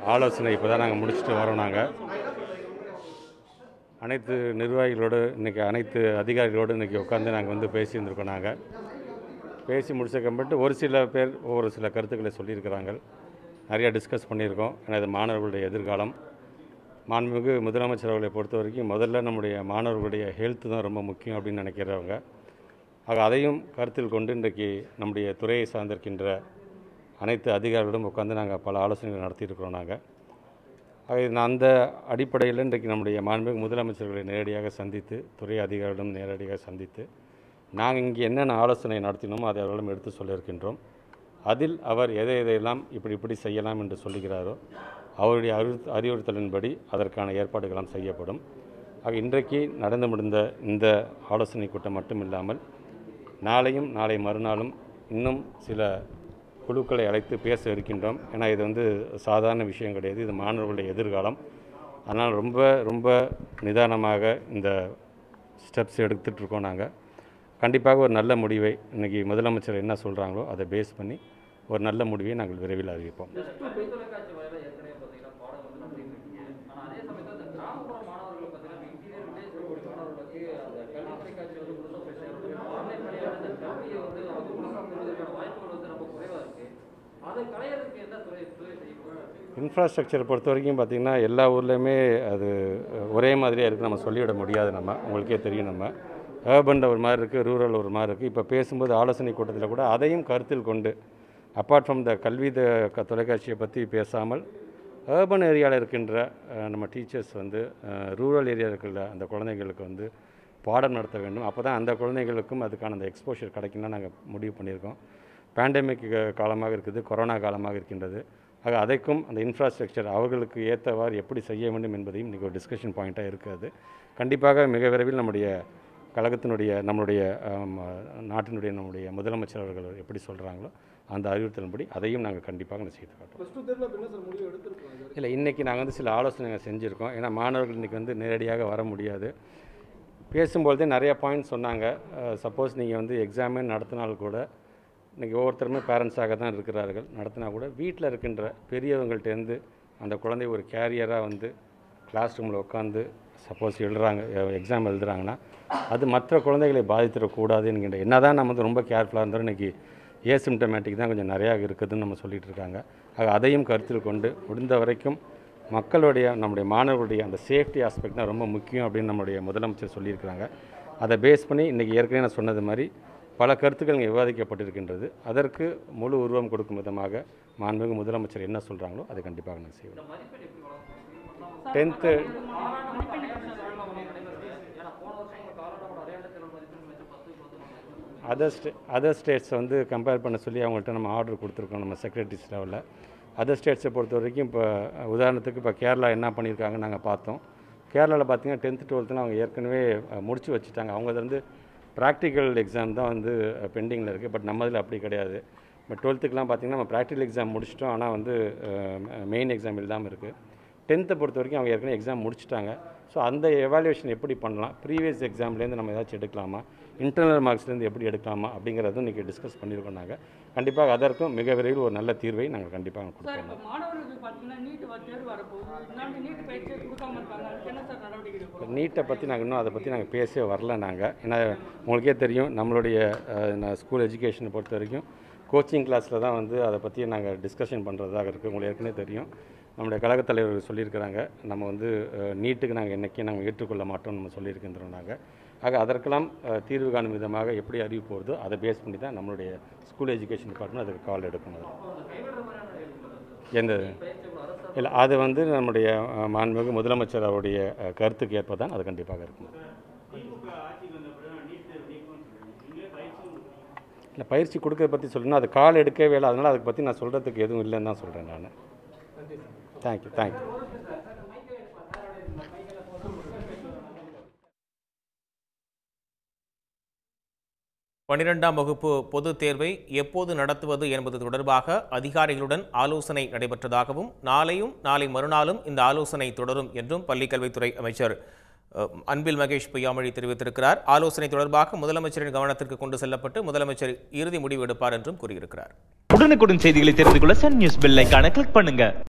ஆலோசனை இப்போ தான் நாங்கள் முடிச்சுட்டு வரோம் நாங்கள் அனைத்து நிர்வாகிகளோடு இன்றைக்கி அனைத்து அதிகாரிகளோடு இன்றைக்கி உட்காந்து நாங்கள் வந்து பேசியிருந்திருக்கோம் நாங்கள் பேசி முடிச்சக்கம்பட்டு ஒரு சில பேர் ஒவ்வொரு சில கருத்துக்களை சொல்லியிருக்கிறாங்க நிறையா டிஸ்கஸ் பண்ணியிருக்கோம் ஏன்னா இது மாணவர்களுடைய எதிர்காலம் மாண்புமிகு முதலமைச்சர் அவர்களை பொறுத்த வரைக்கும் முதல்ல நம்முடைய மாணவர்களுடைய ஹெல்த் தான் ரொம்ப முக்கியம் அப்படின்னு நினைக்கிறவங்க ஆக அதையும் கருத்தில் கொண்டு இன்றைக்கு நம்முடைய துறையை சார்ந்திருக்கின்ற அனைத்து அதிகாரிகளிடம் உட்காந்து நாங்கள் பல ஆலோசனைகள் நடத்தியிருக்கிறோம் நாங்கள் ஆக இது அந்த அடிப்படையில் இன்றைக்கு நம்முடைய மாண்புமிகு முதலமைச்சர்களை நேரடியாக சந்தித்து துறை அதிகாரிகளிடம் நேரடியாக சந்தித்து நாங்கள் இங்கே என்னென்ன ஆலோசனை நடத்தினோமோ அதை அவர்களிடம் எடுத்து சொல்லியிருக்கின்றோம் அதில் அவர் எதை எதையெல்லாம் இப்படி இப்படி செய்யலாம் என்று சொல்லுகிறாரோ அவருடைய அறிவு அறிவுறுத்தலின்படி அதற்கான ஏற்பாடுகளாம் செய்யப்படும் ஆக இன்றைக்கு நடந்து முடிந்த இந்த ஆலோசனை கூட்டம் மட்டும் இல்லாமல் நாளையும் நாளை மறுநாளும் இன்னும் சில குழுக்களை அழைத்து பேச இருக்கின்றோம் ஏன்னா இது வந்து சாதாரண விஷயம் கிடையாது இது மாணவர்களுடைய எதிர்காலம் அதனால் ரொம்ப ரொம்ப நிதானமாக இந்த ஸ்டெப்ஸ் எடுத்துகிட்டு இருக்கோம் நாங்கள் கண்டிப்பாக ஒரு நல்ல முடிவை இன்றைக்கி முதலமைச்சர் என்ன சொல்கிறாங்களோ அதை பேஸ் பண்ணி ஒரு நல்ல முடிவை நாங்கள் விரைவில் அறிவிப்போம் ப்ளஸ் டூ தொலைக்காட்சி வாயிலாக ஏற்கனவே பார்த்தீங்கன்னா பாடம் வந்து நடத்திட்டு இருக்கீங்க ஆனால் அதே சமயத்தில் அந்த கிராமப்புற மாணவர்கள் பார்த்தீங்கன்னா இன்டீரியர் வில்லேஜ் இருக்கக்கூடிய மாணவர்களுக்கு அந்த கல்வி தொலைக்காட்சி வந்து முழுசாக போய் சேர்றது ஆன்லைன் வழியாக அந்த கல்வியை வந்து அவங்க முழுசாக பெறுவதற்கான வாய்ப்புகள் வந்து ரொம்ப குறைவாக இருக்குது அதை களையிறதுக்கு என்ன துறை துறை செய்யும் இன்ஃப்ராஸ்ட்ரக்சர் பொறுத்த வரைக்கும் பார்த்திங்கன்னா எல்லா ஊர்லேயுமே அது ஒரே மாதிரியாக இருக்குது நம்ம சொல்லிவிட முடியாது நம்ம உங்களுக்கே தெரியும் நம்ம ஏர்பன் ஒரு மாதிரி இருக்குது ரூரல் ஒரு மாதிரி இருக்குது இப்போ பேசும்போது ஆலோசனை கூட்டத்தில் கூட அதையும் கருத்தில் கொண்டு அப்பார்ட் ஃப்ரம் த கல்வி த க- தொலைக்காட்சியை பற்றி பேசாமல் ஏர்பன் ஏரியாவில் இருக்கின்ற அஹ், நம்ம டீச்சர்ஸ் வந்து ரூரல் ஏரியாவில் இருக்கிற அந்த குழந்தைங்களுக்கு வந்து பாடம் நடத்த வேண்டும் அப்போ தான் அந்த குழந்தைகளுக்கும் அதுக்கான அந்த எக்ஸ்போஷர் கிடைக்கும்னு நாங்கள் முடிவு பண்ணியிருக்கோம் பேண்டமிக் காலமாக இருக்குது கொரோனா காலமாக இருக்கின்றது ஆக அதைக்கும் அந்த இன்ஃப்ராஸ்ட்ரக்சர் அவர்களுக்கு ஏற்றவாறு எப்படி செய்ய வேண்டும் என்பதையும் இன்றைக்கி ஒரு டிஸ்கஷன் பாயிண்ட்டாக இருக்காது கண்டிப்பாக மிக விரைவில் நம்முடைய கழகத்தினுடைய நம்மளுடைய ஆம், நாட்டினுடைய நம்முடைய முதலமைச்சர் அவர்கள் எப்படி சொல்கிறாங்களோ அந்த அறிவுறுத்தலின்படி அதையும் நாங்கள் கண்டிப்பாக செய்து காட்டுறோம் ப்ளஸ் டூ தேர்வில் என்ன சார் முடிவு எடுத்திருக்கோம் இல்லை இன்றைக்கி நாங்கள் வந்து சில ஆலோசனைகள் செஞ்சுருக்கோம் ஏன்னா மாணவர்கள் இன்றைக்கி வந்து நேரடியாக வர முடியாது பேசும்பொழுதே நிறைய பாயிண்ட்ஸ் சொன்னாங்க சப்போஸ் நீங்கள் வந்து எக்ஸாமே நடத்தினால் கூட இன்றைக்கி ஒவ்வொருத்தருமே பேரண்ட்ஸாக தான் இருக்கிறார்கள் நடத்தினா கூட வீட்டில் இருக்கின்ற பெரியவங்கள்ட்டேருந்து அந்த குழந்தை ஒரு கேரியராக வந்து கிளாஸ் ரூமில் உட்காந்து சப்போஸ் எழுதுறாங்க எக்ஸாம் எழுதுறாங்கன்னா அது மற்ற குழந்தைகளை பாதித்திடக்கூடாது என்கின்ற என்ன தான் நம்ம வந்து ரொம்ப கேர்ஃபுல்லாக இருந்தாலும் இன்றைக்கி ஏசிம்டமேட்டிக் தான் கொஞ்சம் நிறையா இருக்குதுன்னு நம்ம சொல்லிட்டு இருக்காங்க ஆக அதையும் கருத்தில் கொண்டு முடிந்த வரைக்கும் மக்களுடைய நம்முடைய மாணவர்களுடைய அந்த சேஃப்டி ஆஸ்பெக்ட் தான் ரொம்ப முக்கியம் அப்படின்னு நம்முடைய முதலமைச்சர் சொல்லியிருக்கிறாங்க அதை பேஸ் பண்ணி இன்றைக்கி ஏற்கனவே நான் சொன்னது மாதிரி பல கருத்துக்கள் இங்கே விவாதிக்கப்பட்டிருக்கின்றது அதற்கு முழு உருவம் கொடுக்கும் விதமாக மாண்புமிகு முதலமைச்சர் என்ன சொல்கிறாங்களோ அதை கண்டிப்பாக நான் செய்வேன் மதிப்பெண் எப்படி வழங்க டென்த்து காலாண்டு மதிப்பெண் நடைபெறுது ஏன்னா போன வருஷம் உங்கள் காலாண்டோட அடையாள தேர்வு மதிப்பெண் வச்சு பத்து பத்து அதர் ஸ்டே அதர் ஸ்டேட்ஸை வந்து கம்பேர் பண்ண சொல்லி அவங்கள்ட்ட நம்ம ஆர்டர் கொடுத்துருக்கோம் நம்ம செக்ரட்டரிஸ் லெவலில் அதர் ஸ்டேட்ஸை பொறுத்த வரைக்கும் இப்போ உதாரணத்துக்கு இப்போ கேரளா என்ன பண்ணியிருக்காங்க நாங்கள் பார்த்தோம் கேரளாவில் பார்த்தீங்கன்னா டென்த்து டுவெல்த்துலாம் அவங்க ஏற்கனவே அஹ், முடிச்சு வச்சுட்டாங்க அவங்க வந்து ப்ராக்டிக்கல் எக்ஸாம் தான் வந்து பெண்டிங்கில் இருக்குது பட் நம்ம இதில் அப்படி கிடையாது இப்போ டுவெல்த்துக்குலாம் பார்த்தீங்கன்னா நம்ம ப்ராக்டிக்கல் எக்ஸாம் முடிச்சிட்டோம் ஆனால் வந்து மெயின் எக்ஸாம் இல்லாமல் இருக்குது டென்த்தை பொறுத்த வரைக்கும் அவங்க ஏற்கனவே எக்ஸாம் முடிச்சிட்டாங்க ஸோ அந்த எவாலுவேஷன் எப்படி பண்ணலாம் ப்ரீவியஸ் எக்ஸாம்லேருந்து நம்ம ஏதாச்சும் எடுக்கலாமா இன்டர்னல் மார்க்ஸ்லேருந்து எப்படி எடுக்கலாமா அப்படிங்கிறதும் இன்றைக்கி டிஸ்கஸ் பண்ணியிருக்கோம் நாங்கள் கண்டிப்பாக அதற்கும் மிக விரைவில் ஒரு நல்ல தீர்வை நாங்கள் கண்டிப்பாக சார் கொடுப்போம் இப்போ மாணவர்களுக்கு பார்த்தீங்கன்னா நீட் வ- தேர்வு வரப்போகுது இந்த நீட் பயிற்சியை கொடுக்காம இருக்காங்க அதுக்கு என்ன சார் நடவடிக்கை எடுக்கணும் நீட்டை பற்றி நாங்கள் இன்னும் அதை பற்றி நாங்கள் பேசவே வரல நாங்கள் ஏன்னா உங்களுக்கே தெரியும் நம்மளுடைய ஸ்கூல் எஜுகேஷனை பொறுத்த வரைக்கும் கோச்சிங் கிளாஸில் தான் வந்து அதை பற்றி நாங்கள் டிஸ்கஷன் பண்ணுறதாக இருக்குது உங்களுக்கு ஏற்கனவே தெரியும் நம்முடைய கழகத் தலைவர்கள் சொல்லியிருக்கிறாங்க நம்ம வந்து அஹ், நீட்டுக்கு நாங்கள் என்றைக்கும் நாங்கள் ஏற்றுக்கொள்ள மாட்டோம்னு நம்ம சொல்லியிருக்கின்றோம் நாங்கள் ஆக அதற்கெல்லாம் அஹ், தீர்வு காணும் விதமாக எப்படி அறிவிப்பு வருதோ அதை பேஸ் பண்ணி தான் நம்மளுடைய ஸ்கூல் எஜுகேஷன் டிபார்ட்மெண்ட் அதுக்கு கால் எடுக்கணும் எந்த இல்லை அது வந்து நம்முடைய அஹ், மாண்புமிகு முதலமைச்சர் அவருடைய அஹ், கருத்துக்கு ஏற்ப தான் அது கண்டிப்பாக இருக்கும் இல்லை பயிற்சி கொடுக்கறத பற்றி சொல்லணும் அது கால் எடுக்கவே இல்லை அதனால் அதை பற்றி நான் சொல்கிறதுக்கு எதுவும் இல்லைன்னு தான் சொல்கிறேன் நான் தேங்க்யூ தேங்க்யூ பனிரெண்டாம் வகுப்பு பொதுத் தேர்வை எப்போது நடத்துவது என்பது தொடர்பாக அதிகாரிகளுடன் ஆலோசனை நடைபெற்றதாகவும் நாளையும் நாளை மறுநாளும் இந்த ஆலோசனை தொடரும் என்றும் பள்ளிக்கல்வித்துறை அமைச்சர் அஹ், அன்பில் மகேஷ் பொய்யாமொழி தெரிவித்திருக்கிறார் ஆலோசனை தொடர்பாக முதலமைச்சரின் கவனத்திற்கு கொண்டு செல்லப்பட்டு முதலமைச்சர் இறுதி முடிவு எடுப்பார் என்றும் கூறியிருக்கிறார் உடனுக்குடன் செய்திகளை தெரிந்து கொள்ள சன் நியூஸ் பெல் ஐகானை கிளிக் பண்ணுங்க